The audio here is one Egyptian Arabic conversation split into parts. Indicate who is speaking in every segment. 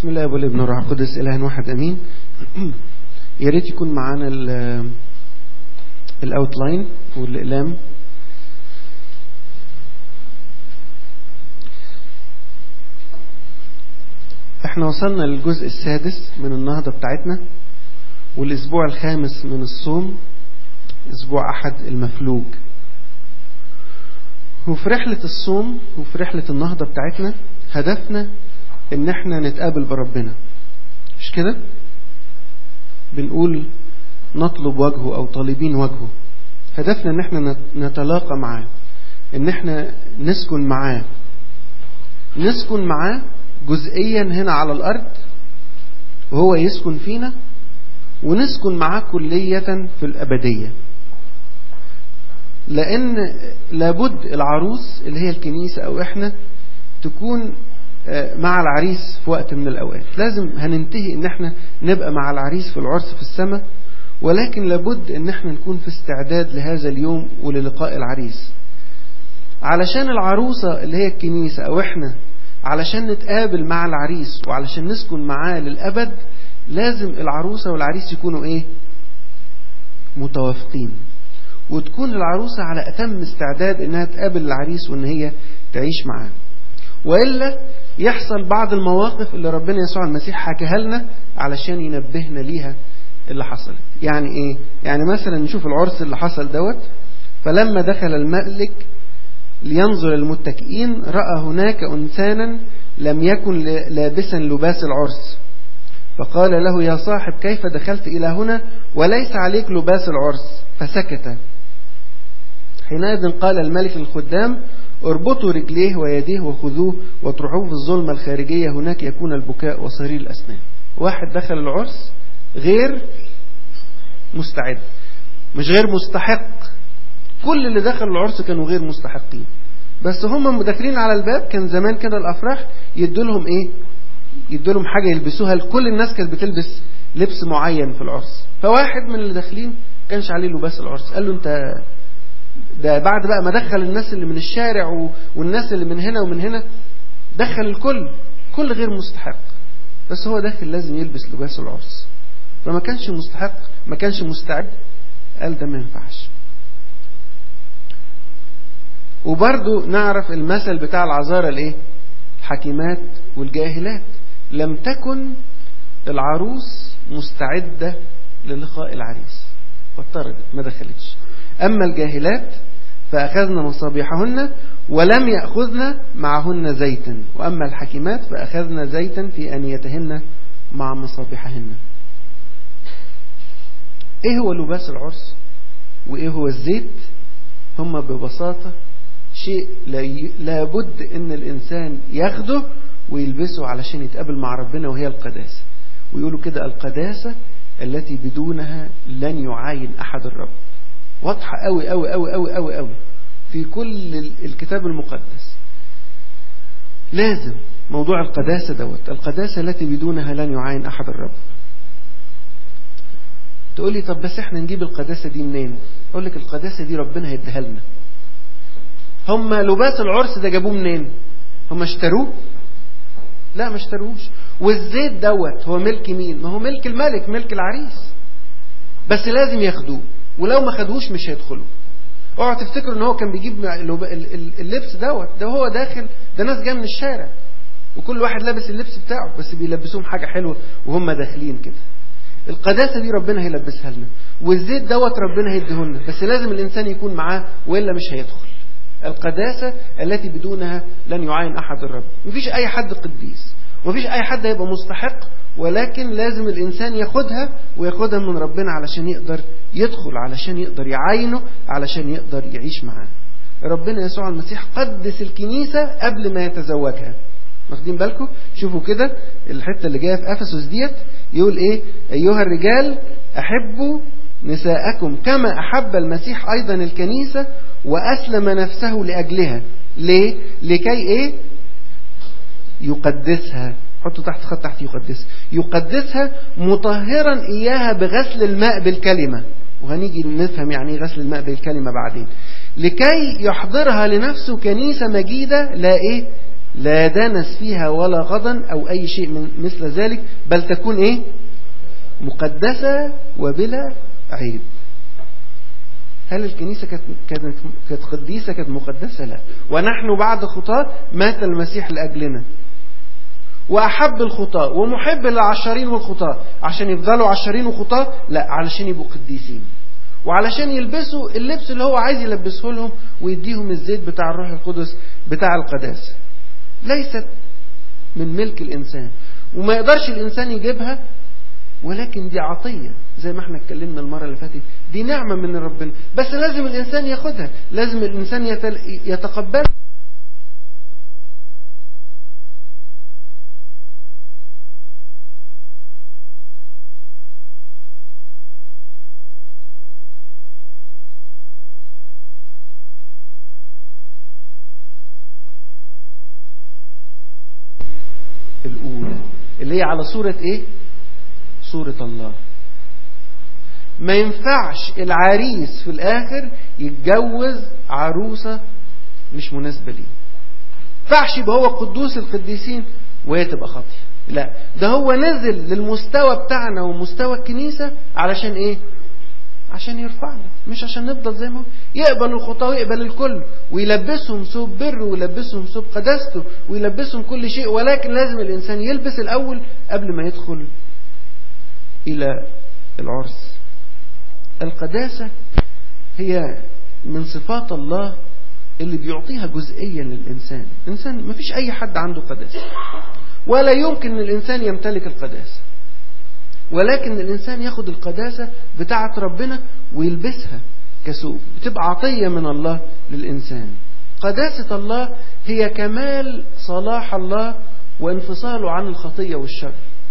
Speaker 1: بسم الله والابن والروح القدس إله واحد أمين يا ريت يكون معانا الاوتلاين والإقلام احنا وصلنا للجزء السادس من النهضة بتاعتنا والاسبوع الخامس من الصوم اسبوع احد المفلوج وفي رحلة الصوم وفي رحلة النهضة بتاعتنا هدفنا ان احنا نتقابل بربنا مش كده بنقول نطلب وجهه او طالبين وجهه هدفنا ان احنا نتلاقى معاه ان احنا نسكن معاه نسكن معاه جزئيا هنا على الارض وهو يسكن فينا ونسكن معاه كلية في الابدية لان لابد العروس اللي هي الكنيسة او احنا تكون مع العريس في وقت من الأوقات لازم هننتهي ان احنا نبقى مع العريس في العرس في السماء ولكن لابد ان احنا نكون في استعداد لهذا اليوم وللقاء العريس علشان العروسة اللي هي الكنيسة او احنا علشان نتقابل مع العريس وعلشان نسكن معاه للأبد لازم العروسة والعريس يكونوا ايه متوافقين وتكون العروسة على أتم استعداد انها تقابل العريس وان هي تعيش معاه وإلا يحصل بعض المواقف اللي ربنا يسوع المسيح حكاها لنا علشان ينبهنا ليها اللي حصلت يعني ايه يعني مثلا نشوف العرس اللي حصل دوت فلما دخل الملك لينظر المتكئين رأى هناك إنسانا لم يكن لابسا لباس العرس فقال له يا صاحب كيف دخلت إلى هنا وليس عليك لباس العرس فسكت حينئذ قال الملك للخدام اربطوا رجليه ويديه وخذوه واطرحوه في الظلمة الخارجية هناك يكون البكاء وصرير الأسنان واحد دخل العرس غير مستعد مش غير مستحق كل اللي دخلوا العرس كانوا غير مستحقين بس هم داخلين على الباب كان زمان كده الأفراح يدوا لهم ايه يدوا لهم حاجة يلبسوها لكل الناس كانت بتلبس لبس معين في العرس فواحد من اللي داخلين كانش عليه لباس العرس قال له انت ده بعد بقى ما دخل الناس اللي من الشارع و... والناس اللي من هنا ومن هنا دخل الكل كل غير مستحق بس هو داخل لازم يلبس لباس العرس فما كانش مستحق ما كانش مستعد قال ده ما ينفعش وبرضو نعرف المثل بتاع العذارى الايه الحكيمات والجاهلات لم تكن العروس مستعدة للقاء العريس فاضطردت ما دخلتش أما الجاهلات فأخذن مصابيحهن ولم يأخذن معهن زيتا وأما الحكيمات فأخذن زيتا في أنيتهن مع مصابيحهن إيه هو لباس العرس وإيه هو الزيت هما ببساطة شيء لابد أن الإنسان ياخده ويلبسه علشان يتقابل مع ربنا وهي القداسة ويقولوا كده القداسة التي بدونها لن يعاين أحد الرب واضحة قوي قوي قوي قوي قوي قوي في كل الكتاب المقدس لازم موضوع القداسة دوت القداسة التي بدونها لن يعاين أحد الرب تقول لي طب بس احنا نجيب القداسة دي منين اقول لك القداسة دي ربنا هيديها لنا هم لباس العرس ده جابوه منين هم اشتروه لا ما اشتروش والزيت دوت هو ملك مين ما هو ملك الملك ملك العريس بس لازم ياخدوه ولو ما خدوش مش هيدخلوا اوعوا تفتكروا ان هو كان بيجيب اللبس دوت ده هو داخل ده ناس جايه من الشارع وكل واحد لابس اللبس بتاعه بس بيلبسوهم حاجه حلوه وهم داخلين كده القداسه دي ربنا هيلبسها لنا والزيت دوت ربنا هيديهولنا بس لازم الانسان يكون معاه والا مش هيدخل القداسه التي بدونها لن يعاين احد الرب مفيش اي حد قديس ومفيش اي حد هيبقى مستحق ولكن لازم الإنسان ياخدها وياخدها من ربنا علشان يقدر يدخل علشان يقدر يعاينه علشان يقدر يعيش معاه ربنا يسوع المسيح قدس الكنيسة قبل ما يتزوجها واخدين بالكم شوفوا كده الحتة اللي جاية في أفسس ديت يقول إيه أيها الرجال أحبوا نساءكم كما أحب المسيح أيضا الكنيسة وأسلم نفسه لأجلها ليه لكي إيه يقدسها حطوا تحت خط تحت يقدسها يقدسها مطهرا إياها بغسل الماء بالكلمة وهنيجي نفهم يعني ايه غسل الماء بالكلمة بعدين لكي يحضرها لنفسه كنيسة مجيدة لا إيه لا دنس فيها ولا غضن أو أي شيء من مثل ذلك بل تكون إيه مقدسة وبلا عيب هل الكنيسة كانت كانت كانت قديسة كانت مقدسة لا ونحن بعد خطاة مات المسيح لأجلنا وأحب الخطاة ومحب للعشرين والخطاة عشان يفضلوا عشرين وخطاة لا علشان يبقوا قديسين وعلشان يلبسوا اللبس اللي هو عايز يلبسه لهم ويديهم الزيت بتاع الروح القدس بتاع القداسة ليست من ملك الإنسان وما يقدرش الإنسان يجيبها ولكن دي عطية زي ما احنا اتكلمنا المرة اللي فاتت دي نعمة من ربنا بس لازم الإنسان ياخدها لازم الإنسان يتقبلها الأولى اللي هي على صورة إيه؟ صورة الله ما ينفعش العريس في الآخر يتجوز عروسة مش مناسبة ليه ينفعش يبقى هو قدوس القديسين وهي تبقى خاطية لا ده هو نزل للمستوى بتاعنا ومستوى الكنيسة علشان ايه عشان يرفعنا مش عشان نفضل زي ما هو يقبل الخطاة ويقبل الكل ويلبسهم ثوب بر ويلبسهم ثوب قداسته ويلبسهم كل شيء ولكن لازم الإنسان يلبس الأول قبل ما يدخل إلى العرس القداسة هي من صفات الله اللي بيعطيها جزئيا للإنسان الإنسان ما فيش أي حد عنده قداسة ولا يمكن أن الإنسان يمتلك القداسة ولكن الإنسان ياخد القداسة بتاعة ربنا ويلبسها كسوق بتبقى عطية من الله للإنسان قداسة الله هي كمال صلاح الله وانفصاله عن الخطية والشر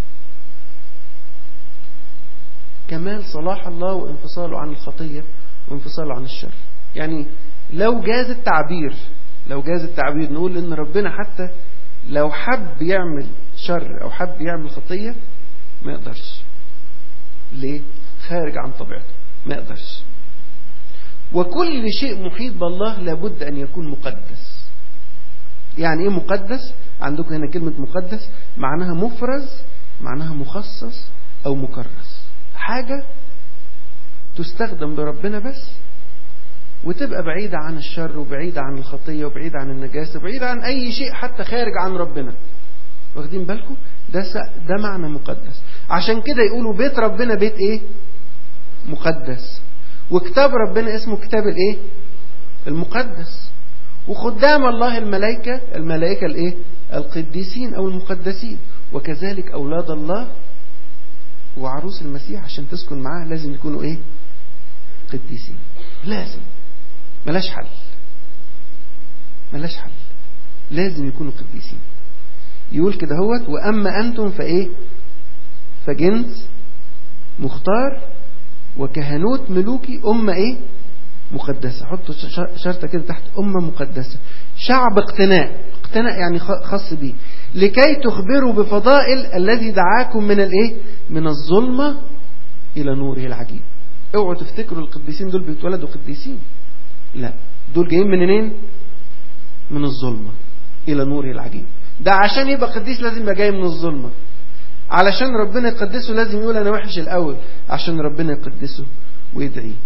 Speaker 1: كمال صلاح الله وانفصاله عن الخطية وانفصاله عن الشر يعني لو جاز التعبير لو جاز التعبير نقول ان ربنا حتى لو حب يعمل شر او حب يعمل خطية ما يقدرش ليه خارج عن طبيعته ما يقدرش وكل شيء محيط بالله لابد ان يكون مقدس يعني ايه مقدس عندكم هنا كلمة مقدس معناها مفرز معناها مخصص او مكرس حاجة تستخدم لربنا بس وتبقى بعيدة عن الشر وبعيدة عن الخطية وبعيدة عن النجاسة وبعيدة عن أي شيء حتى خارج عن ربنا واخدين بالكم ده ده معنى مقدس عشان كده يقولوا بيت ربنا بيت ايه مقدس وكتاب ربنا اسمه كتاب الايه المقدس وخدام الله الملائكة الملائكة الايه القديسين او المقدسين وكذلك اولاد الله وعروس المسيح عشان تسكن معاه لازم يكونوا ايه قديسين لازم ملاش حل ملاش حل لازم يكونوا قديسين يقول كده هوت وأما أنتم فإيه فجنس مختار وكهنوت ملوكي أمة إيه مقدسة حطوا شرطة كده تحت أمة مقدسة شعب اقتناء اقتناء يعني خاص بيه لكي تخبروا بفضائل الذي دعاكم من الايه من الظلمة إلى نوره العجيب اوعوا تفتكروا القديسين دول بيتولدوا قديسين لا دول جايين منين من الظلمة إلى نوره العجيب ده عشان يبقى قديس لازم يبقى جاي من الظلمة علشان ربنا يقدسه لازم يقول أنا وحش الأول عشان ربنا يقدسه ويدعيه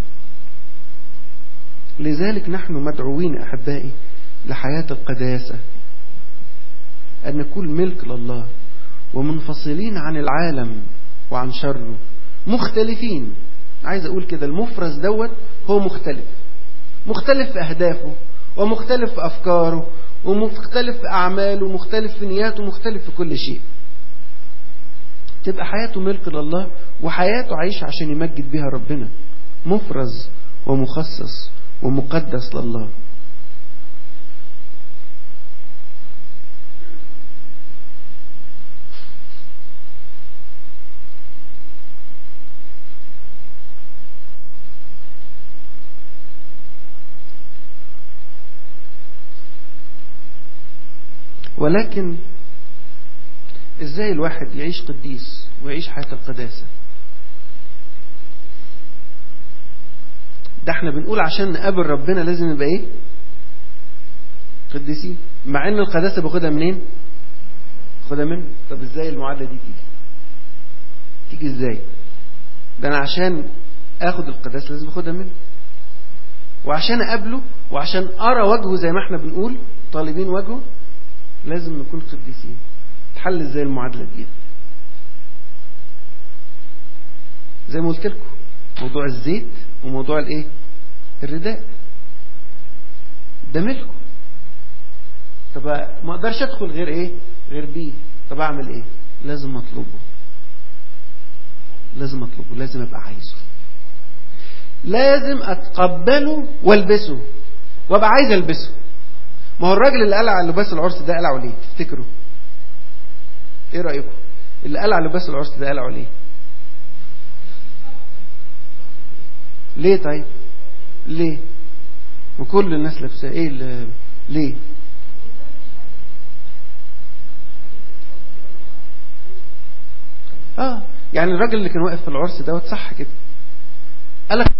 Speaker 1: لذلك نحن مدعوين أحبائي لحياة القداسة أن نكون ملك لله ومنفصلين عن العالم وعن شره مختلفين عايز أقول كده المفرز دوت هو مختلف مختلف في أهدافه ومختلف في أفكاره ومختلف في أعماله ومختلف في نياته ومختلف في كل شيء تبقى حياته ملك لله وحياته عايش عشان يمجد بها ربنا مفرز ومخصص ومقدس لله ولكن ازاي الواحد يعيش قديس ويعيش حياة القداسة ده احنا بنقول عشان نقابل ربنا لازم نبقى ايه قديسين مع ان القداسة باخدها منين باخدها منه طب ازاي المعادلة دي تيجي تيجي ازاي ده انا عشان اخد القداسة لازم اخدها منه وعشان اقابله وعشان ارى وجهه زي ما احنا بنقول طالبين وجهه لازم نكون قديسين تحل ازاي المعادلة دي زي ما قلت لكم موضوع الزيت وموضوع الايه الرداء ده ملكه طب ما اقدرش ادخل غير ايه غير بيه طب اعمل ايه لازم اطلبه لازم اطلبه لازم ابقى عايزه لازم اتقبله والبسه وابقى عايز البسه ما هو الراجل اللي قلع لباس العرس ده قلعه ليه تفتكروا ايه رايكم اللي قلع لباس العرس ده قلعه ليه ليه طيب ليه وكل الناس لابسه ايه اللي ليه اه يعني الراجل اللي كان واقف في العرس دوت صح كده قال لك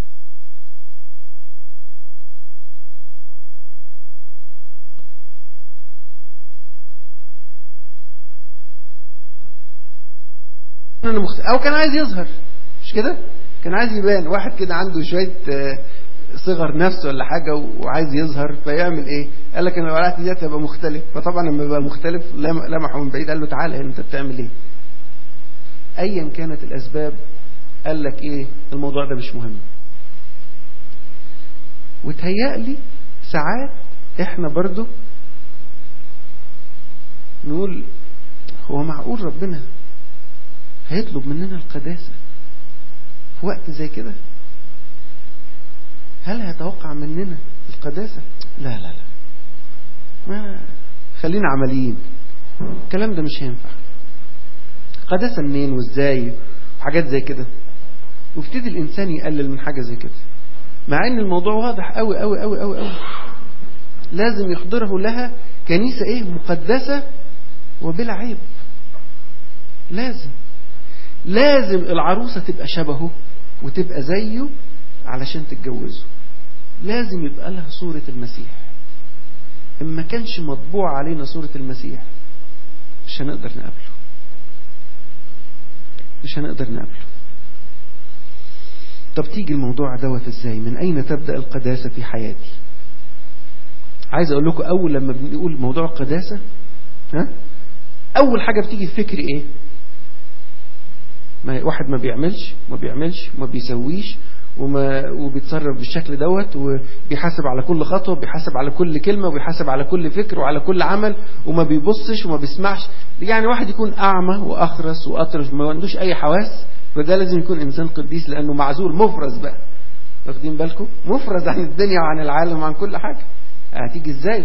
Speaker 1: او كان عايز يظهر مش كده كان عايز يبان واحد كده عنده شويه صغر نفسه ولا حاجة وعايز يظهر فيعمل ايه قال لك انا لو قلعت ديت هبقى مختلف فطبعا لما بقى مختلف لمحه من بعيد قال له تعالى هنا انت بتعمل ايه ايا كانت الاسباب قال لك ايه الموضوع ده مش مهم وتهيألي ساعات احنا برضو نقول هو معقول ربنا هيطلب مننا القداسة في وقت زي كده هل هيتوقع مننا القداسة لا لا لا ما خلينا عمليين الكلام ده مش هينفع قداسة منين وازاي وحاجات زي كده وابتدي الإنسان يقلل من حاجة زي كده مع ان الموضوع واضح قوي قوي قوي قوي قوي لازم يحضره لها كنيسة ايه مقدسة وبلا عيب لازم لازم العروسة تبقى شبهه وتبقى زيه علشان تتجوزه لازم يبقى لها صورة المسيح إن ما كانش مطبوع علينا صورة المسيح مش هنقدر نقابله مش هنقدر نقابله طب تيجي الموضوع دوت ازاي من اين تبدأ القداسة في حياتي عايز اقول لكم اول لما بنقول موضوع القداسة ها اول حاجة بتيجي في فكري ايه ما واحد ما بيعملش ما بيعملش وما بيسويش وما وبيتصرف بالشكل دوت وبيحاسب على كل خطوة بيحاسب على كل كلمة وبيحاسب على كل فكر وعلى كل عمل وما بيبصش وما بيسمعش يعني واحد يكون أعمى وأخرس وأطرش ما عندوش أي حواس فده لازم يكون إنسان قديس لأنه معزول مفرز بقى واخدين بالكم مفرز عن الدنيا وعن العالم وعن كل حاجة هتيجي ازاي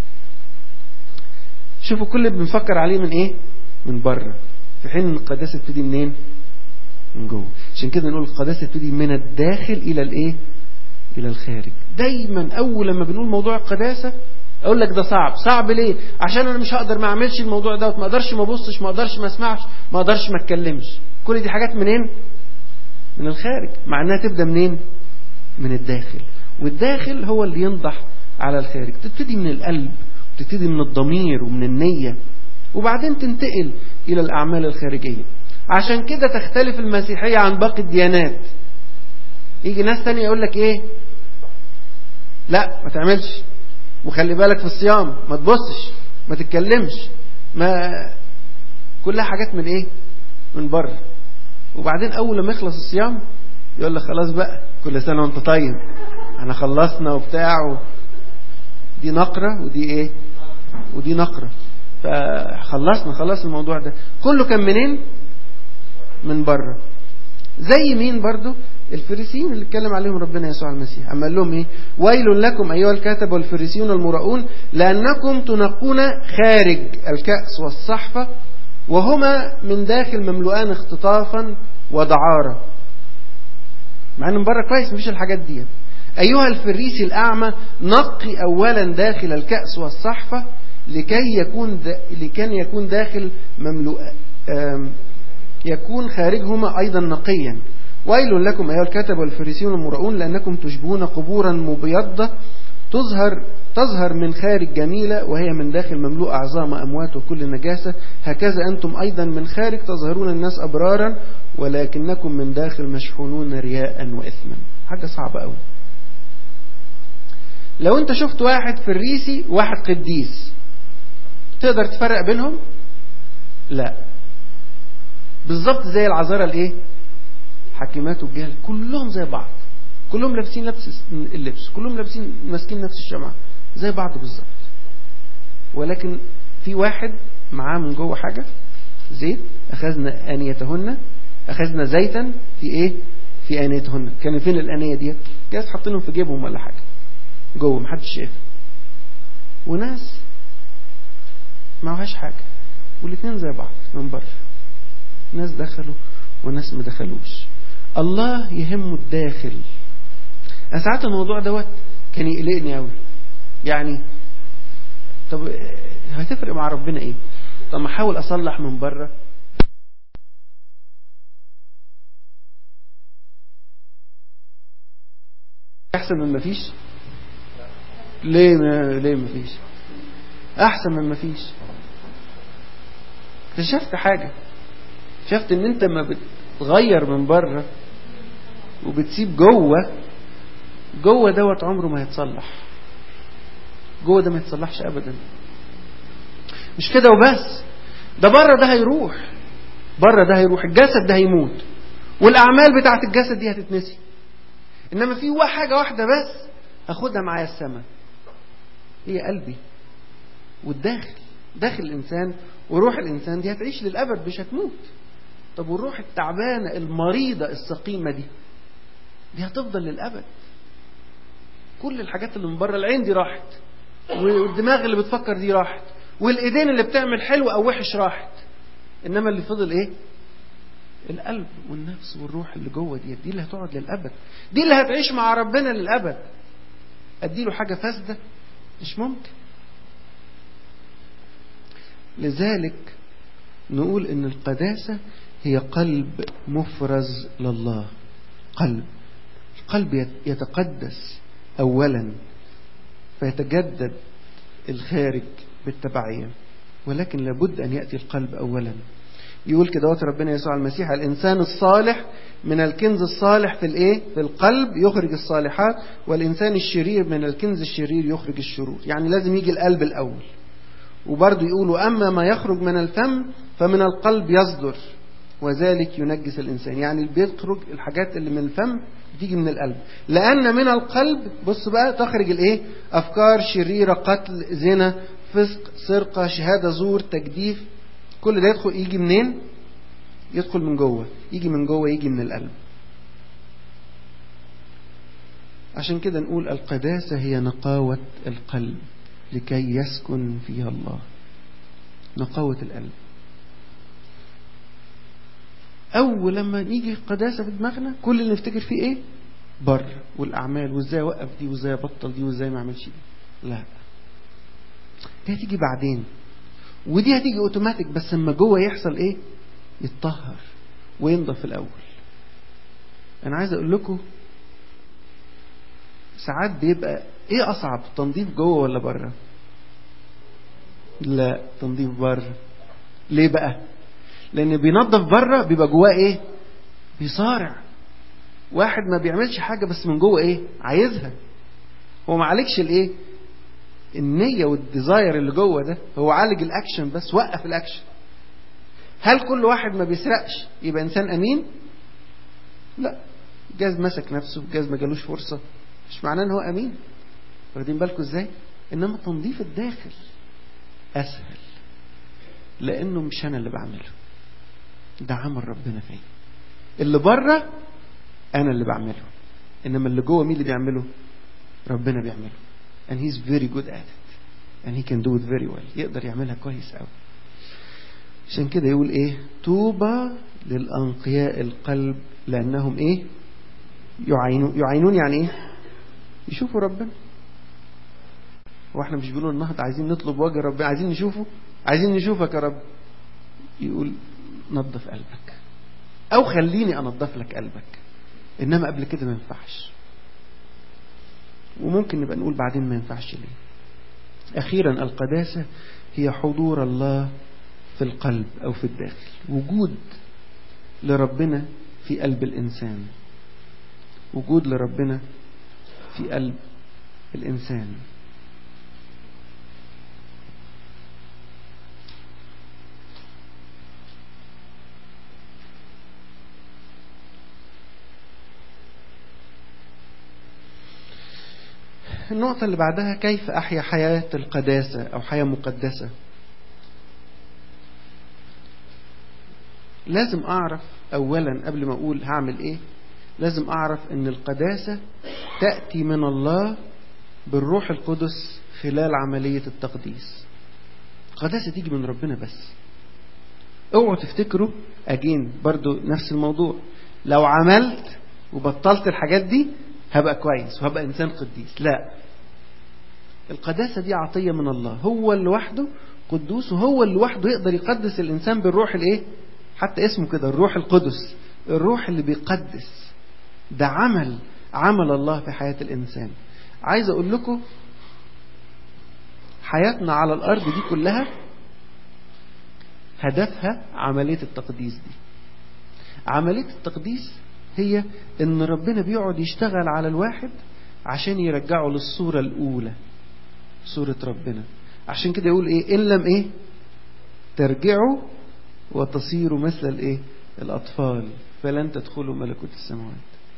Speaker 1: شوفوا كل اللي بنفكر عليه من ايه من بره في حين ان القداسة تبتدي منين من جوه عشان كده نقول القداسة تبتدي من الداخل إلى الإيه إلى الخارج دايما أول لما بنقول موضوع القداسة أقول لك ده صعب صعب ليه عشان أنا مش هقدر ما أعملش الموضوع ده ما أقدرش ما أبصش ما أقدرش ما أسمعش ما أقدرش ما أتكلمش كل دي حاجات منين من الخارج مع أنها تبدأ منين من الداخل والداخل هو اللي ينضح على الخارج تبتدي من القلب تبتدي من الضمير ومن النية وبعدين تنتقل إلى الأعمال الخارجية عشان كده تختلف المسيحية عن باقي الديانات يجي ناس تانية يقول لك ايه لا ما تعملش وخلي بالك في الصيام ما تبصش ما تتكلمش ما كلها حاجات من ايه من بره وبعدين اول لما يخلص الصيام يقول لك خلاص بقى كل سنة وانت طيب احنا خلصنا وبتاع و... دي نقرة ودي ايه ودي نقرة فخلصنا خلاص الموضوع ده كله كان منين من بره زي مين برضو الفريسيين اللي اتكلم عليهم ربنا يسوع المسيح أما قال لهم إيه ويل لكم أيها الكاتب والفريسيون المراؤون لأنكم تنقون خارج الكأس والصحفة وهما من داخل مملوءان اختطافا ودعارة مع أنه من بره كويس مفيش الحاجات دي أيها الفريسي الأعمى نقي أولا داخل الكأس والصحفة لكي يكون دا لكي يكون داخل مملوء يكون خارجهما أيضا نقيا ويل لكم أيها الكتب والفريسيون المرؤون لأنكم تشبهون قبورا مبيضة تظهر تظهر من خارج جميلة وهي من داخل مملوء أعظام أموات وكل نجاسة هكذا أنتم أيضا من خارج تظهرون الناس أبرارا ولكنكم من داخل مشحونون رياء وإثما حاجة صعبة أوي لو أنت شفت واحد فريسي واحد قديس تقدر تفرق بينهم لا بالظبط زي العذارى الايه حكيمات والجهل كلهم زي بعض كلهم لابسين لبس اللبس كلهم لابسين ماسكين نفس الشمعة زي بعض بالظبط ولكن في واحد معاه من جوه حاجة زيت أخذنا آنيتهن أخذنا زيتا في إيه في آنيتهن كان فين الآنية ديت جايز حاطينهم في جيبهم ولا حاجة جوه محدش شايف وناس معهاش حاجة والاثنين زي بعض من بره ناس دخلوا وناس ما دخلوش الله يهمه الداخل انا ساعات الموضوع دوت كان يقلقني قوي يعني طب هتفرق مع ربنا ايه طب ما احاول اصلح من بره احسن من ما فيش ليه ما ليه ما فيش احسن من ما فيش اكتشفت حاجه اكتشفت ان انت ما بتغير من بره وبتسيب جوه جوه دوت عمره ما هيتصلح جوه ده ما يتصلحش ابدا مش كده وبس ده بره ده هيروح بره ده هيروح الجسد ده هيموت والاعمال بتاعت الجسد دي هتتنسي انما في حاجه واحده بس هاخدها معايا السماء هي قلبي والداخل داخل الانسان وروح الانسان دي هتعيش للابد مش هتموت طب والروح التعبانه المريضه السقيمه دي دي هتفضل للابد كل الحاجات اللي من بره العين دي راحت والدماغ اللي بتفكر دي راحت والايدين اللي بتعمل حلو او وحش راحت انما اللي فضل ايه القلب والنفس والروح اللي جوه دي دي اللي هتقعد للابد دي اللي هتعيش مع ربنا للابد اديله حاجه فاسده مش ممكن لذلك نقول ان القداسه هي قلب مفرز لله قلب القلب يتقدس اولا فيتجدد الخارج بالتبعيه ولكن لابد ان ياتي القلب اولا يقول كده وقت ربنا يسوع المسيح الانسان الصالح من الكنز الصالح في الايه في القلب يخرج الصالحات والانسان الشرير من الكنز الشرير يخرج الشرور يعني لازم يجي القلب الاول وبرضه يقولوا اما ما يخرج من الفم فمن القلب يصدر وذلك ينجس الانسان يعني بيخرج الحاجات اللي من الفم بتيجي من القلب لان من القلب بص بقى تخرج الايه افكار شريره قتل زنا فسق سرقه شهاده زور تجديف كل ده يدخل يجي منين يدخل من جوه يجي من جوه يجي من القلب عشان كده نقول القداسة هي نقاوة القلب لكي يسكن فيها الله نقاوة القلب أول لما نيجي قداسة في دماغنا كل اللي نفتكر فيه إيه بر والأعمال وإزاي أوقف دي وإزاي أبطل دي وإزاي ما أعملش دي لا دي هتيجي بعدين ودي هتيجي اوتوماتيك بس اما جوه يحصل ايه يتطهر وينضف الاول انا عايز اقول لكم ساعات بيبقى ايه اصعب تنظيف جوه ولا بره لا تنظيف بره ليه بقى لان بينظف بره بيبقى جواه ايه بيصارع واحد ما بيعملش حاجه بس من جوه ايه عايزها هو ما عليكش الايه النية والديزاير اللي جوه ده هو عالج الأكشن بس وقف الأكشن هل كل واحد ما بيسرقش يبقى إنسان أمين لا جاز مسك نفسه جاز ما جالوش فرصة مش معناه ان هو أمين واخدين بالكم إزاي إنما تنظيف الداخل أسهل لأنه مش أنا اللي بعمله ده عمل ربنا فيا اللي بره أنا اللي بعمله إنما اللي جوه مين اللي بيعمله ربنا بيعمله and he's very good at it and he can do it very well يقدر يعملها كويس قوي عشان كده يقول ايه طوبى للأنقياء القلب لأنهم ايه يعينون يعينون يعني ايه يشوفوا ربنا هو احنا مش بيقولوا النهضة عايزين نطلب وجه ربنا عايزين نشوفه عايزين نشوفك يا رب يقول نظف قلبك او خليني انظف لك قلبك انما قبل كده ما ينفعش وممكن نبقى نقول بعدين ما ينفعش ليه أخيرا القداسة هي حضور الله في القلب أو في الداخل وجود لربنا في قلب الإنسان وجود لربنا في قلب الإنسان النقطة اللي بعدها كيف أحيا حياة القداسة أو حياة مقدسة لازم أعرف أولا قبل ما أقول هعمل إيه لازم أعرف أن القداسة تأتي من الله بالروح القدس خلال عملية التقديس القداسة تيجي من ربنا بس اوعوا تفتكروا أجين برضو نفس الموضوع لو عملت وبطلت الحاجات دي هبقى كويس وهبقى إنسان قديس لا القداسة دي عطية من الله هو اللي وحده قدوس وهو اللي وحده يقدر يقدس الإنسان بالروح الإيه حتى اسمه كده الروح القدس الروح اللي بيقدس ده عمل عمل الله في حياة الإنسان عايز أقول لكم حياتنا على الأرض دي كلها هدفها عملية التقديس دي عملية التقديس هي ان ربنا بيقعد يشتغل على الواحد عشان يرجعه للصورة الأولى صورة ربنا عشان كده يقول ايه إن لم ايه ترجعوا وتصيروا مثل الايه الأطفال فلن تدخلوا ملكوت السماوات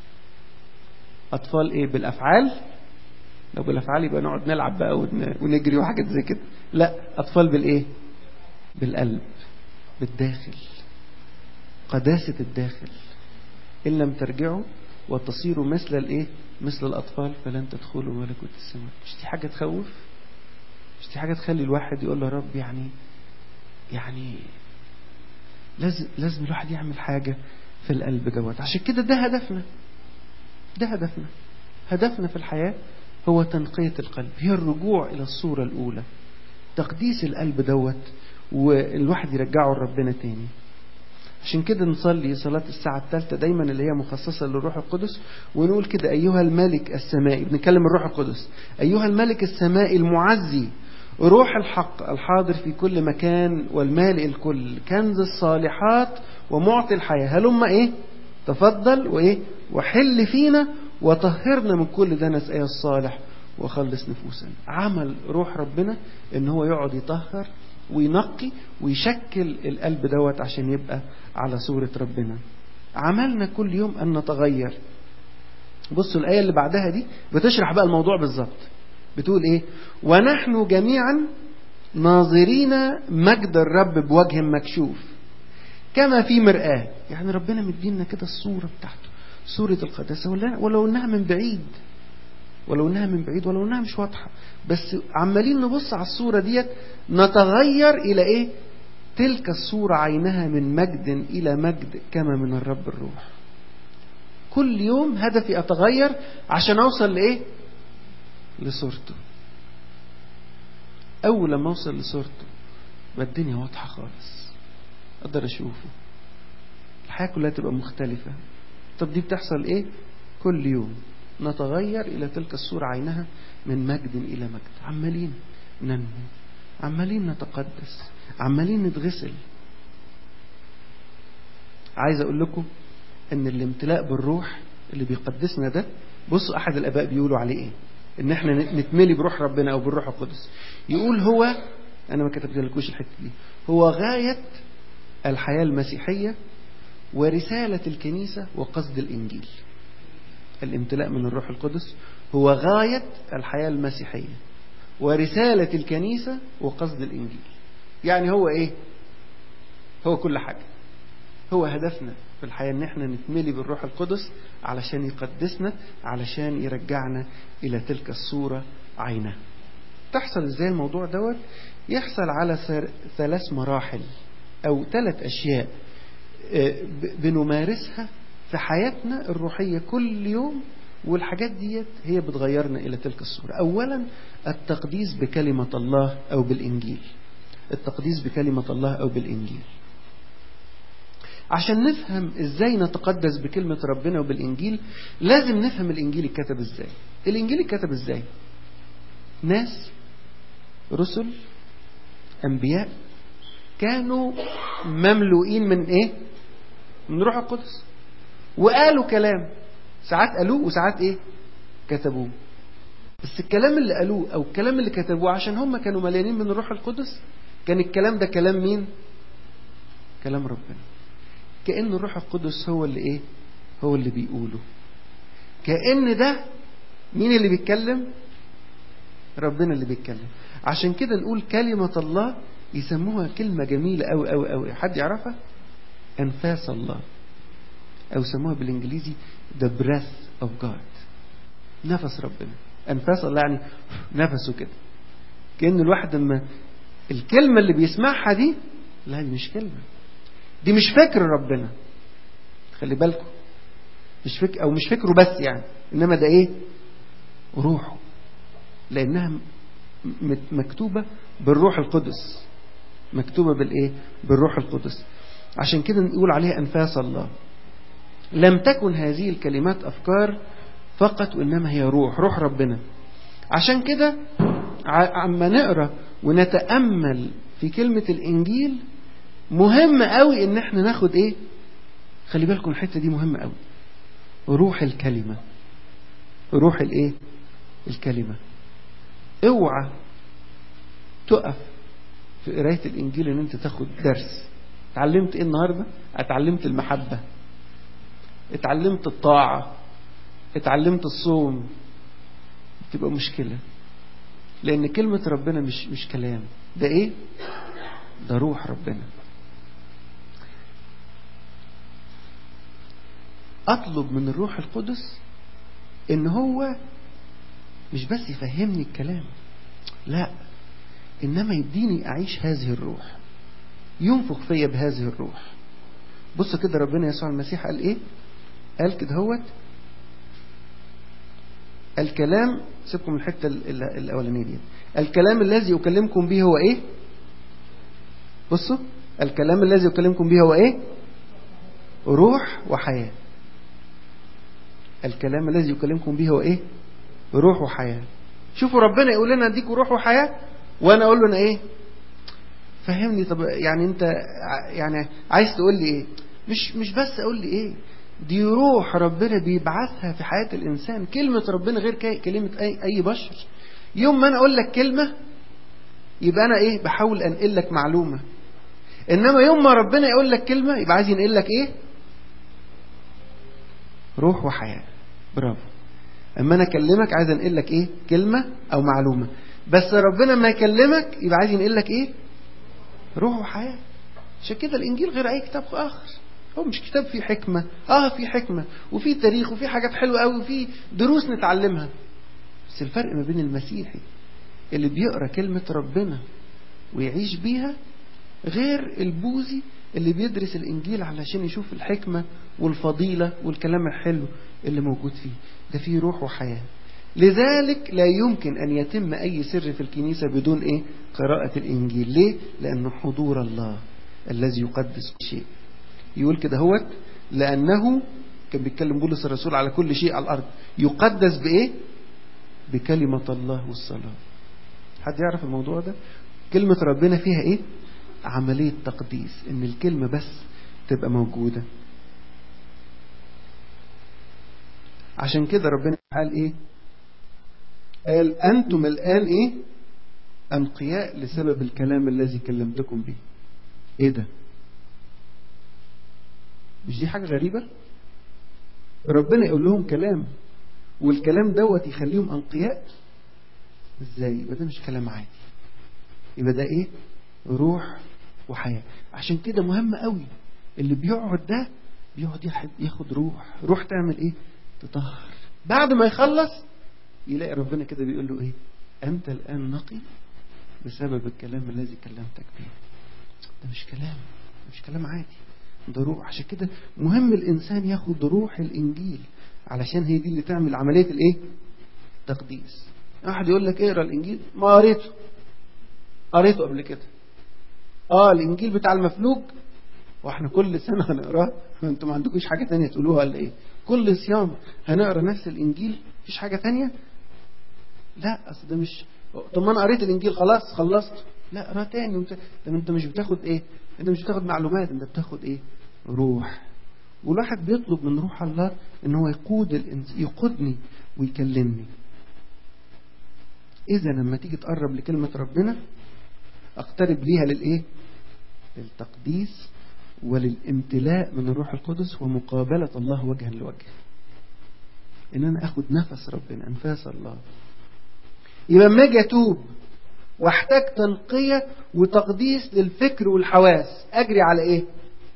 Speaker 1: أطفال ايه بالأفعال لو بالأفعال يبقى نقعد نلعب بقى ونجري وحاجات زي كده لا أطفال بالإيه بالقلب بالداخل قداسة الداخل إن لم ترجعوا وتصيروا مثل الإيه مثل الأطفال فلن تدخلوا ملكوت السماء مش دي حاجة تخوف مش دي حاجة تخلي الواحد يقول له رب يعني يعني لازم لازم الواحد يعمل حاجة في القلب جوات عشان كده ده هدفنا ده هدفنا هدفنا في الحياة هو تنقية القلب هي الرجوع إلى الصورة الأولى تقديس القلب دوت والواحد يرجعه لربنا تاني عشان كده نصلي صلاة الساعة الثالثة دايما اللي هي مخصصة للروح القدس ونقول كده أيها الملك السمائي بنتكلم الروح القدس أيها الملك السمائي المعزي روح الحق الحاضر في كل مكان والمالئ الكل كنز الصالحات ومعطي الحياة هلما إيه تفضل وإيه وحل فينا وطهرنا من كل دنس أيها الصالح وخلص نفوسنا عمل روح ربنا ان هو يقعد يطهر وينقي ويشكل القلب دوت عشان يبقى على صورة ربنا عملنا كل يوم أن نتغير بصوا الآية اللي بعدها دي بتشرح بقى الموضوع بالظبط بتقول إيه ونحن جميعا ناظرين مجد الرب بوجه مكشوف كما في مرآة يعني ربنا مدينا كده الصورة بتاعته صورة القداسة ولو إنها من بعيد ولو انها من بعيد ولو انها مش واضحة بس عمالين نبص على الصورة ديت نتغير الى ايه تلك الصورة عينها من مجد الى مجد كما من الرب الروح كل يوم هدفي اتغير عشان اوصل لايه لصورته اول لما اوصل لصورته ما الدنيا واضحة خالص اقدر اشوفه الحياة كلها تبقى مختلفة طب دي بتحصل ايه كل يوم نتغير إلى تلك الصورة عينها من مجد إلى مجد عمالين ننمو عمالين نتقدس عمالين نتغسل عايز أقول لكم أن الامتلاء بالروح اللي بيقدسنا ده بصوا أحد الآباء بيقولوا عليه إيه إن إحنا نتملي بروح ربنا أو بالروح القدس يقول هو أنا ما كتبت لكوش الحتة دي هو غاية الحياة المسيحية ورسالة الكنيسة وقصد الإنجيل الامتلاء من الروح القدس هو غاية الحياة المسيحية ورسالة الكنيسة وقصد الإنجيل يعني هو إيه هو كل حاجة هو هدفنا في الحياة ان احنا نتملي بالروح القدس علشان يقدسنا علشان يرجعنا الى تلك الصورة عينها تحصل ازاي الموضوع دوت يحصل على ثلاث مراحل او ثلاث اشياء بنمارسها في حياتنا الروحية كل يوم والحاجات ديت هي بتغيرنا إلى تلك الصورة أولا التقديس بكلمة الله أو بالإنجيل التقديس بكلمة الله أو بالإنجيل عشان نفهم ازاي نتقدس بكلمة ربنا وبالإنجيل لازم نفهم الإنجيل اتكتب ازاي الإنجيل اتكتب ازاي ناس رسل أنبياء كانوا مملوئين من ايه من روح القدس وقالوا كلام ساعات قالوه وساعات ايه كتبوه بس الكلام اللي قالوه او الكلام اللي كتبوه عشان هم كانوا مليانين من الروح القدس كان الكلام ده كلام مين كلام ربنا كأن الروح القدس هو اللي ايه هو اللي بيقوله كأن ده مين اللي بيتكلم ربنا اللي بيتكلم عشان كده نقول كلمة الله يسموها كلمة جميلة أوي أوي أوي حد يعرفها أنفاس الله أو يسموها بالإنجليزي the breath of God نفس ربنا أنفاس الله يعني نفسه كده كأن الواحد لما الكلمة اللي بيسمعها دي لا دي مش كلمة دي مش فكر ربنا خلي بالكم مش فكر أو مش فكره بس يعني إنما ده إيه روحه لأنها مكتوبة بالروح القدس مكتوبة بالإيه بالروح القدس عشان كده نقول عليها أنفاس الله لم تكن هذه الكلمات أفكار فقط وإنما هي روح روح ربنا عشان كده عما نقرأ ونتأمل في كلمة الإنجيل مهم قوي إن احنا ناخد إيه خلي بالكم الحتة دي مهمة قوي روح الكلمة روح الإيه الكلمة اوعى تقف في قراية الإنجيل إن أنت تاخد درس اتعلمت إيه النهاردة؟ اتعلمت المحبة اتعلمت الطاعة اتعلمت الصوم تبقى مشكلة لأن كلمة ربنا مش مش كلام ده إيه؟ ده روح ربنا أطلب من الروح القدس إن هو مش بس يفهمني الكلام لا إنما يديني أعيش هذه الروح ينفخ فيا بهذه الروح بص كده ربنا يسوع المسيح قال إيه قال كده هوت الكلام سيبكم الحتة الأولانية دي الكلام الذي أكلمكم به هو إيه بصوا الكلام الذي أكلمكم به هو إيه روح وحياة الكلام الذي يكلمكم به هو إيه روح وحياة شوفوا ربنا يقول لنا اديكوا روح وحياة وانا اقول له انا ايه فهمني طب يعني انت يعني عايز تقول لي ايه مش مش بس اقول لي ايه دي روح ربنا بيبعثها في حياة الانسان كلمة ربنا غير كلمة اي اي بشر يوم ما انا اقول لك كلمة يبقى انا ايه بحاول انقل لك معلومة انما يوم ما ربنا يقول لك كلمة يبقى عايز ينقل لك ايه روح وحياة برافو اما انا اكلمك عايز انقل لك ايه كلمة او معلومة بس ربنا ما يكلمك يبقى عايز ينقل لك ايه روح وحياة عشان كده الانجيل غير اي كتاب اخر هو مش كتاب فيه حكمة اه فيه حكمة وفيه تاريخ وفيه حاجات حلوة قوي وفيه دروس نتعلمها بس الفرق ما بين المسيحي اللي بيقرا كلمة ربنا ويعيش بيها غير البوذي اللي بيدرس الإنجيل علشان يشوف الحكمة والفضيلة والكلام الحلو اللي موجود فيه ده فيه روح وحياة لذلك لا يمكن أن يتم أي سر في الكنيسة بدون إيه قراءة الإنجيل ليه؟ لأنه حضور الله الذي يقدس كل شيء يقول كده هوت لأنه كان بيتكلم بولس الرسول على كل شيء على الأرض يقدس بإيه؟ بكلمة الله والصلاة حد يعرف الموضوع ده؟ كلمة ربنا فيها إيه؟ عملية تقديس إن الكلمة بس تبقى موجودة عشان كده ربنا قال إيه قال أنتم الآن إيه أنقياء لسبب الكلام الذي كلمتكم به إيه ده مش دي حاجة غريبة ربنا يقول لهم كلام والكلام دوت يخليهم أنقياء ازاي يبقى ده مش كلام عادي يبقى ده ايه روح وحياة عشان كده مهم قوي اللي بيقعد ده بيقعد ياخد روح روح تعمل ايه تطهر بعد ما يخلص يلاقي ربنا كده بيقول له ايه انت الان نقي بسبب الكلام الذي كلمتك به ده مش كلام ده مش كلام عادي ده روح عشان كده مهم الانسان ياخد روح الانجيل علشان هي دي اللي تعمل عمليه الايه تقديس واحد يقول لك اقرا الانجيل ما قريته قريته قبل كده اه الانجيل بتاع المفلوج واحنا كل سنة هنقراه انتوا ما عندكوش حاجة تانية تقولوها ولا ايه كل صيام هنقرا نفس الانجيل مفيش حاجة تانية لا اصل ده مش طب ما انا قريت الانجيل خلاص خلصت لا اقرا تاني وانت طب انت مش بتاخد ايه انت مش بتاخد معلومات انت بتاخد ايه روح والواحد بيطلب من روح الله ان هو يقود الإنس... يقودني ويكلمني اذا لما تيجي تقرب لكلمة ربنا اقترب ليها للايه للتقديس وللامتلاء من الروح القدس ومقابلة الله وجها لوجه ان انا اخد نفس ربنا انفاس الله يبقى لما اجي اتوب واحتاج تنقية وتقديس للفكر والحواس اجري على ايه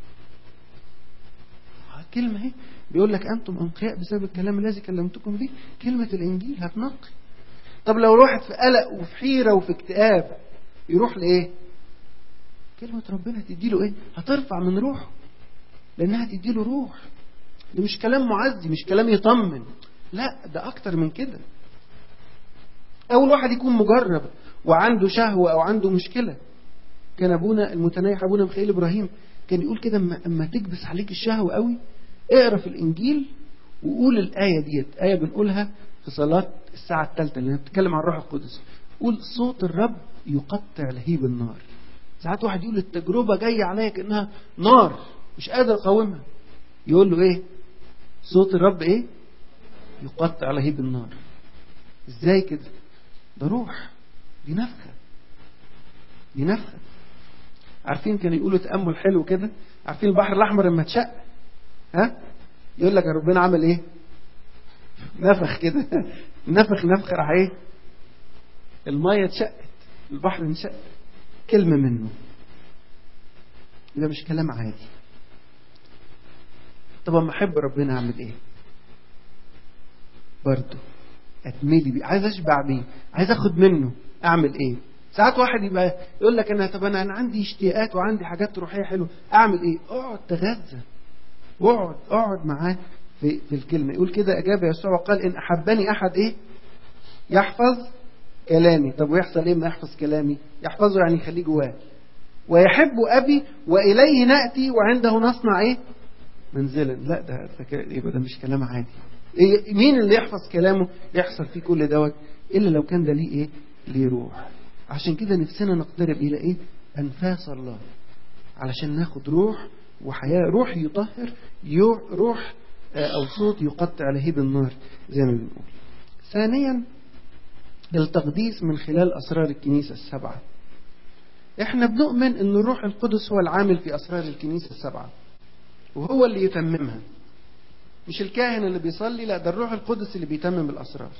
Speaker 1: كلمة اهي بيقول لك انتم انقياء بسبب الكلام الذي كلمتكم به كلمة الانجيل هتنقي طب لو الواحد في قلق وفي حيرة وفي اكتئاب يروح لايه كلمة ربنا تديله ايه هترفع من روحه لانها تديله روح ده مش كلام معزي مش كلام يطمن لا ده اكتر من كده اول واحد يكون مجرب وعنده شهوة او عنده مشكلة كان ابونا المتنايح ابونا ميخائيل ابراهيم كان يقول كده اما, أما تكبس عليك الشهوة قوي اقرا في الانجيل وقول الايه ديت ايه بنقولها في صلاه الساعه الثالثه اللي بتتكلم عن الروح القدس قول صوت الرب يقطع لهيب النار ساعات واحد يقول التجربه جايه عليا كانها نار مش قادر اقاومها يقول له ايه صوت الرب ايه يقطع لهيب النار ازاي كده ده روح دي نفخه دي نفخه عارفين كانوا يقولوا تامل حلو كده عارفين البحر الاحمر لما اتشق ها يقول لك ربنا عمل ايه نفخ كده نفخ نفخ راح ايه الميه اتشقت البحر انشق كلمه منه ده مش كلام عادي طب اما احب ربنا اعمل ايه برضه اتملي بيه عايز اشبع بيه عايز اخد منه اعمل ايه ساعات واحد يبقى يقول لك انا طب انا, أنا عندي اشتياقات وعندي حاجات روحيه حلوه اعمل ايه اقعد تغذى اقعد اقعد معاه في, في الكلمة يقول كده أجاب يسوع وقال إن أحبني أحد إيه يحفظ كلامي طب ويحصل إيه ما يحفظ كلامي يحفظه يعني يخليه جواه ويحب أبي وإليه نأتي وعنده نصنع إيه منزلا لا ده, ده يبقى ده مش كلام عادي إيه مين اللي يحفظ كلامه يحصل فيه كل دوت إلا لو كان ده ليه إيه ليه روح عشان كده نفسنا نقترب إلى إيه أنفاس الله علشان ناخد روح وحياة روح يطهر روح أو صوت يقطع لهيب النار زي ما بنقول ثانيا التقديس من خلال أسرار الكنيسة السبعة احنا بنؤمن ان الروح القدس هو العامل في أسرار الكنيسة السبعة وهو اللي يتممها مش الكاهن اللي بيصلي لا ده الروح القدس اللي بيتمم الأسرار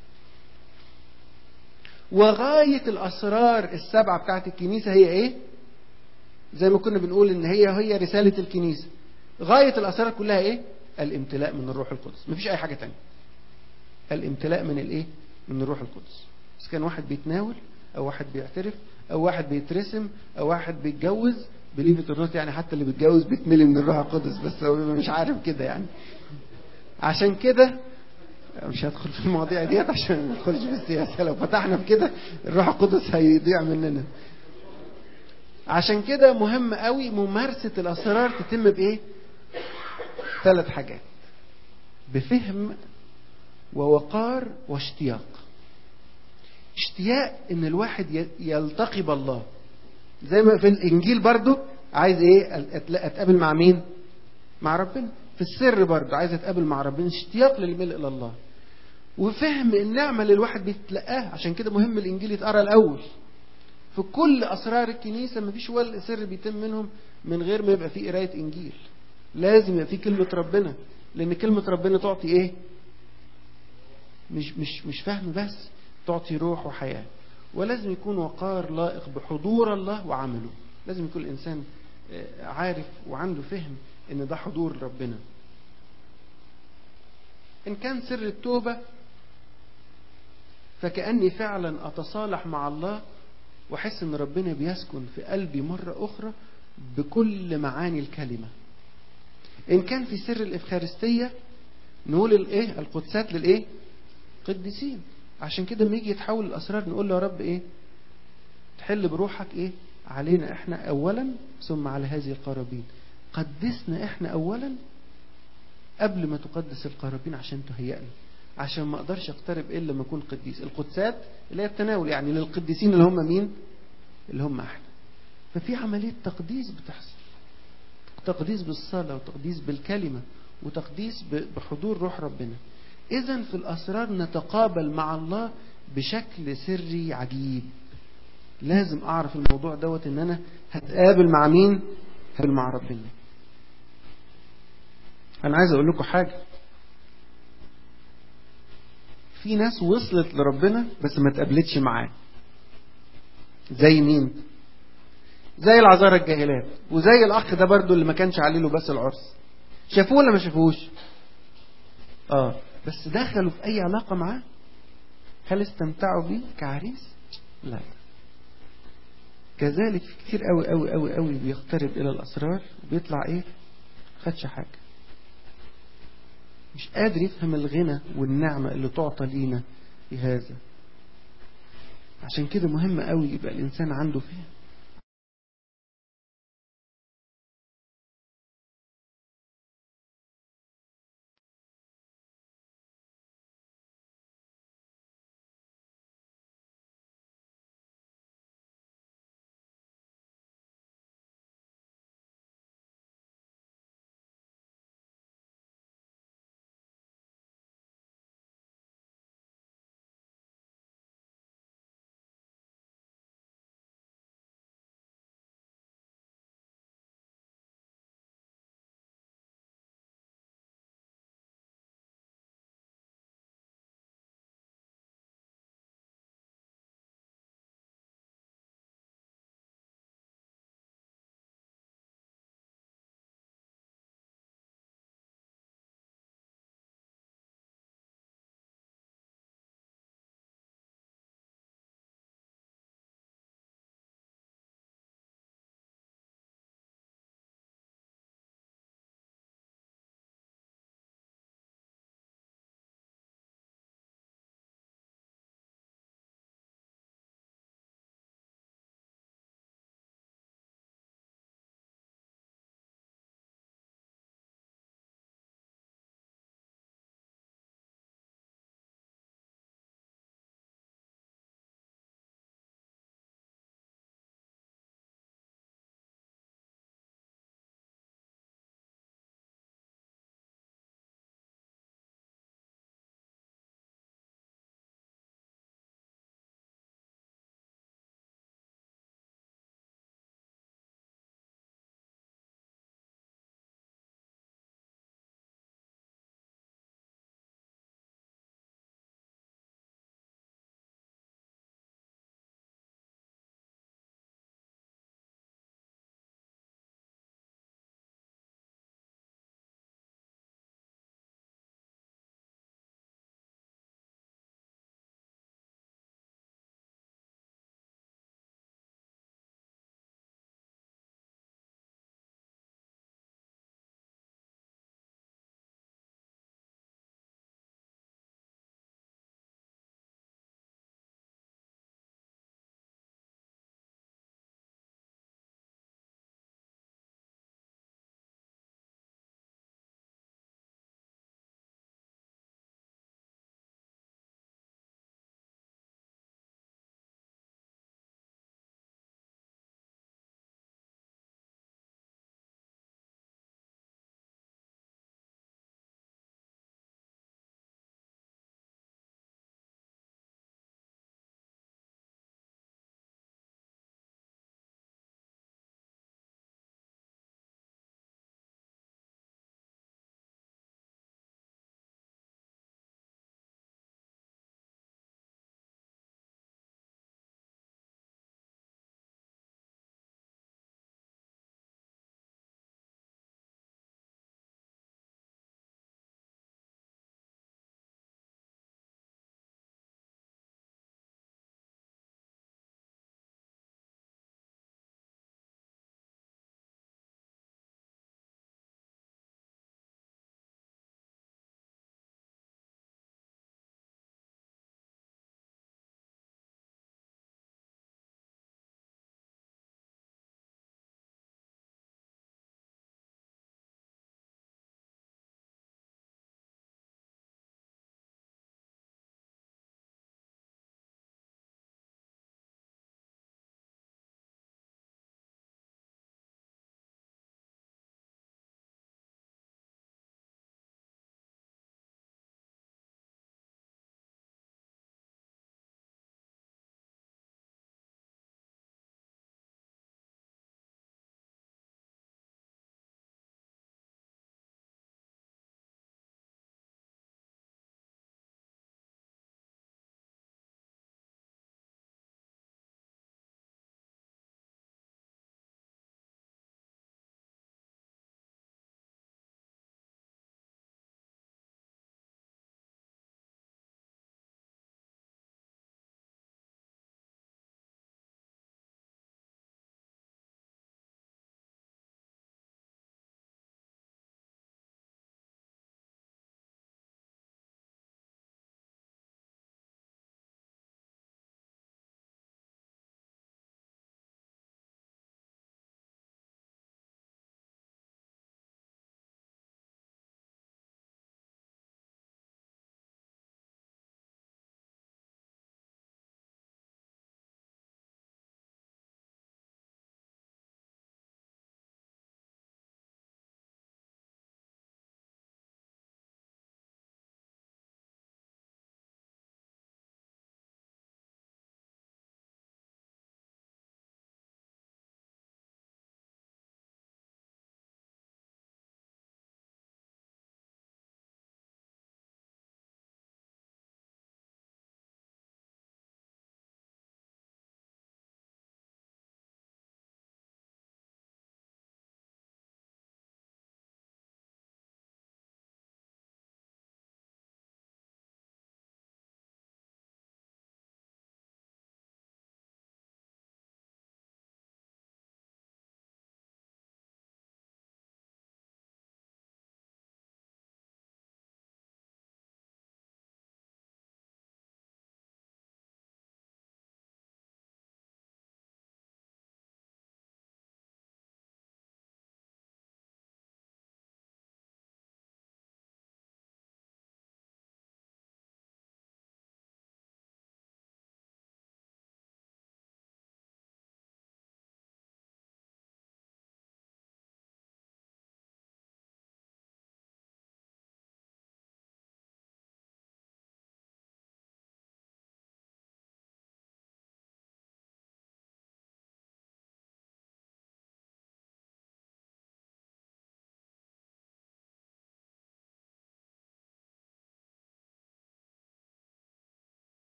Speaker 1: وغاية الأسرار السبعة بتاعت الكنيسة هي ايه زي ما كنا بنقول ان هي هي رسالة الكنيسة غاية الأسرار كلها ايه الامتلاء من الروح القدس مفيش اي حاجة تانية الامتلاء من الايه من الروح القدس بس كان واحد بيتناول او واحد بيعترف او واحد بيترسم او واحد بيتجوز بليفة الروت يعني حتى اللي بيتجوز بيتملي من الروح القدس بس هو مش عارف كده يعني عشان كده مش هدخل في المواضيع ديت عشان ما ندخلش في السياسة لو فتحنا في كده الروح القدس هيضيع مننا عشان كده مهم قوي ممارسة الأسرار تتم بإيه ثلاث حاجات بفهم ووقار واشتياق اشتياق ان الواحد يلتقي بالله زي ما في الانجيل برضو عايز ايه اتقابل مع مين مع ربنا في السر برضو عايز اتقابل مع ربنا اشتياق للملء الى الله وفهم النعمه اللي الواحد بيتلقاها عشان كده مهم الانجيل يتقرا الاول في كل اسرار الكنيسه مفيش ولا سر بيتم منهم من غير ما يبقى فيه قرايه انجيل لازم يبقى فيه كلمه ربنا لان كلمه ربنا تعطي ايه مش مش مش فهم بس تعطي روح وحياه ولازم يكون وقار لائق بحضور الله وعمله لازم يكون الانسان عارف وعنده فهم ان ده حضور ربنا ان كان سر التوبه فكاني فعلا اتصالح مع الله واحس ان ربنا بيسكن في قلبي مره اخرى بكل معاني الكلمه ان كان في سر الافخارستيه نقول الايه القدسات للايه قديسين عشان كده لما يجي يتحول الاسرار نقول له يا رب ايه تحل بروحك ايه علينا احنا اولا ثم على هذه القرابين قدسنا احنا اولا قبل ما تقدس القرابين عشان تهيئنا عشان ما اقدرش اقترب الا لما اكون قديس القدسات اللي هي التناول يعني للقديسين اللي هم مين اللي هم احنا ففي عملية تقديس بتحصل تقديس بالصلاة وتقديس بالكلمة وتقديس بحضور روح ربنا إذا في الأسرار نتقابل مع الله بشكل سري عجيب لازم أعرف الموضوع دوت إن أنا هتقابل مع مين؟ هتقابل مع ربنا أنا عايز أقول لكم حاجة في ناس وصلت لربنا بس ما تقابلتش معاه زي مين؟ زي العذارى الجاهلات وزي الأخ ده برضو اللي ما كانش عليه له بس العرس شافوه ولا ما شافوهوش؟ اه بس دخلوا في أي علاقة معاه هل استمتعوا بيه كعريس لا كذلك في كتير قوي قوي قوي قوي بيقترب إلى الأسرار وبيطلع إيه خدش حاجة مش قادر يفهم الغنى والنعمة اللي تعطى لينا في هذا عشان كده مهم قوي يبقى الإنسان عنده فهم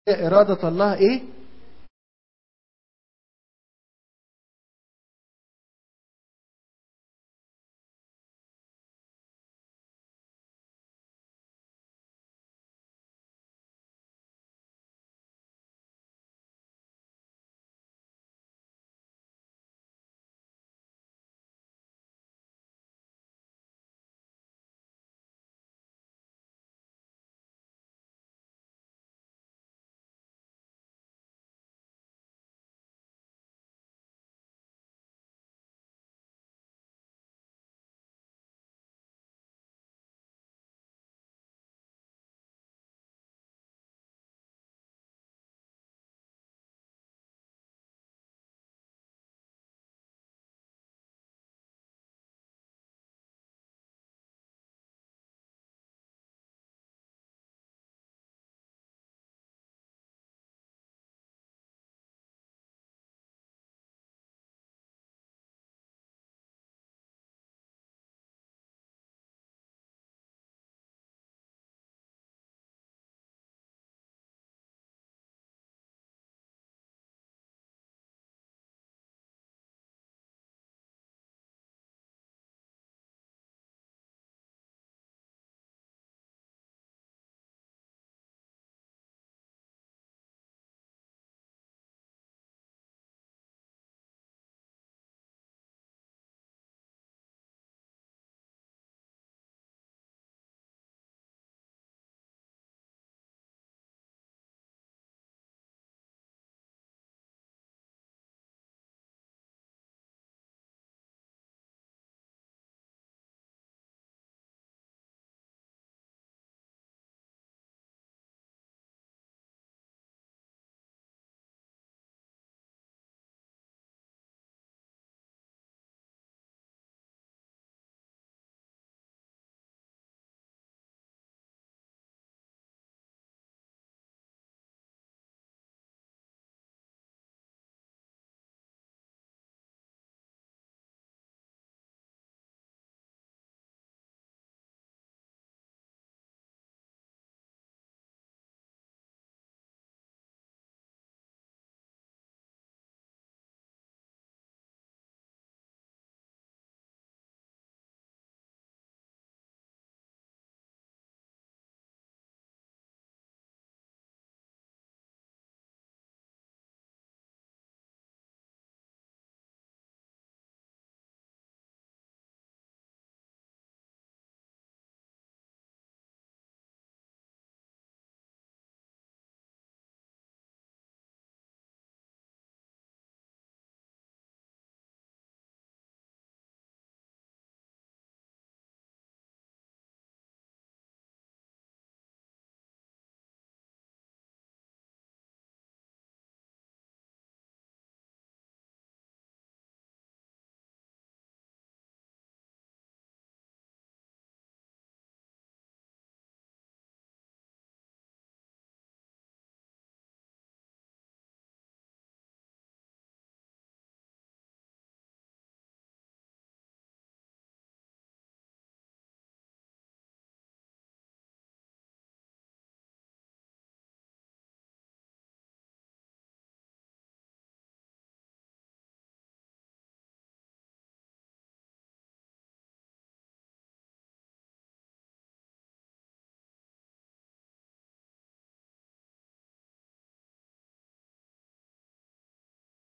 Speaker 1: إرادة الله إيه